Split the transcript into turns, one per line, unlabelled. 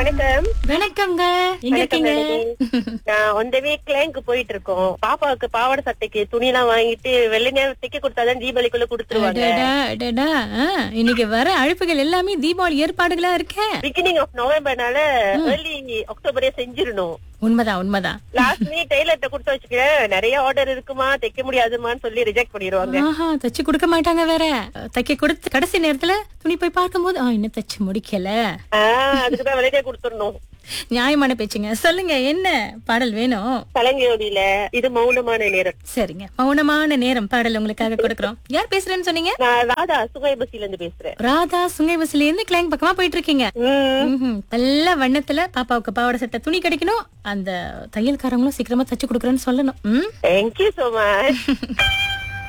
வணக்கம்
வணக்கங்க எங்க இருக்கீங்க
நான் அந்த வீக்ல இங்க போயிட்டு இருக்கோம் பாப்பாவுக்கு பாவாடை சட்டைக்கு துணி எல்லாம் வாங்கிட்டு வெள்ளை நேரம் தைக்க கொடுத்தாதான் தீபாவளிக்குள்ள கொடுத்துருவாங்க
அடடா, அடடா. ஆ, இன்னைக்கு வர அழைப்புகள் எல்லாமே தீபாவளி ஏற்பாடுகளா இருக்க
பிகினிங் ஆஃப் நவம்பர்னால ஏர்லி அக்டோபரே செஞ்சிடணும்
உண்மைதான் உண்மைதான்
லாஸ்ட் மீ டெய்லர்ட்ட கொடுத்து வச்சுக்கிறேன் நிறைய ஆர்டர் இருக்குமா தைக்க முடியாதுமான்னு சொல்லி ரிஜெக்ட் பண்ணிடுவாங்க
ஆஹா தச்சு கொடுக்க மாட்டாங்க வேற தைக்க கொடுத்து கடைசி நேரத்துல துணி போய் பார்க்கும்போது ஆ இன்னும் தச்சு முடிக்கல
ஆஹ் அதுக்குதான் வெளியே கொடுத்துடணும்
நியாயமான பேச்சுங்க சொல்லுங்க என்ன பாடல் வேணும்
கலங்கியோடியில இது மௌனமான நேரம்
சரிங்க மௌனமான நேரம் பாடல் உங்களுக்காக கொடுக்கறோம் யார் பேசுறேன்னு சொன்னீங்க
நான் ராதா சுகைபசில இருந்து பேசுறேன்
ராதா சுங்கை பஸ்ல இருந்து கிளைங் பக்கமா போயிட்டு இருக்கீங்க
உம்
ம்ஹும். நல்ல வண்ணத்துல பாப்பாவுக்கு பாவாடை சட்டை துணி கிடைக்கணும் அந்த தையல்காரங்களும் சீக்கிரமா தச்சு கொடுக்குறேன்னு சொல்லணும் ம்
தேங்க்யூ சோ மச்